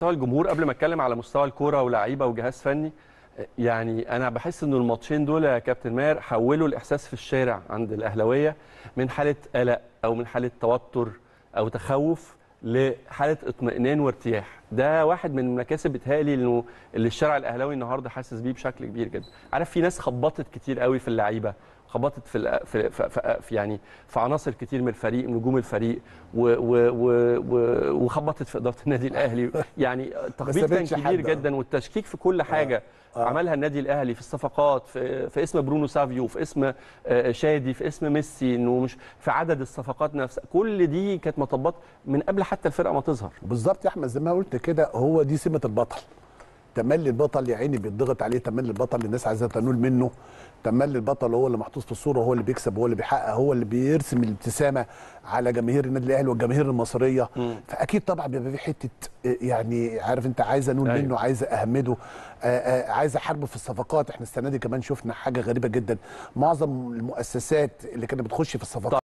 مستوى الجمهور قبل ما اتكلم على مستوى الكوره ولاعيبه وجهاز فني يعني انا بحس ان الماتشين دول يا كابتن ماهر حولوا الاحساس في الشارع عند الاهلاويه من حاله قلق او من حاله توتر او تخوف لحاله اطمئنان وارتياح ده واحد من المكاسب بتهيألي انه اللي الشارع الاهلاوي النهارده حاسس بيه بشكل كبير جدا عارف في ناس خبطت كتير قوي في اللعيبه خبطت في, الأ- في, في, في, في يعني في عناصر كتير من الفريق نجوم الفريق و و و و وخبطت في اداره النادي الاهلي يعني تخبيط كان سابتش كبير حد. جدا والتشكيك في كل حاجه آه. عملها النادي الاهلي في الصفقات في, في اسم برونو سافيو في اسم آه، شادي في اسم ميسي انه مش في عدد الصفقات نفسها كل دي كانت مطبات من قبل حتى الفرقه ما تظهر بالظبط يا احمد زي ما قلت كده هو دي سمه البطل تملي البطل يا عيني بيتضغط عليه تملي البطل الناس عايزه تنول منه تملي البطل هو اللي محطوط في الصوره هو اللي بيكسب هو اللي بيحقق هو اللي بيرسم الابتسامه على جماهير النادي الاهلي والجماهير المصريه مم. فاكيد طبعا بيبقى في حته آه، يعني عارف انت عايز انول أيوة. منه عايز اهمده آه، آه، عايز احاربه في الصفقات احنا السنه دي كمان شفنا حاجه غريبه جدا معظم المؤسسات اللي كانت بتخش في الصفقات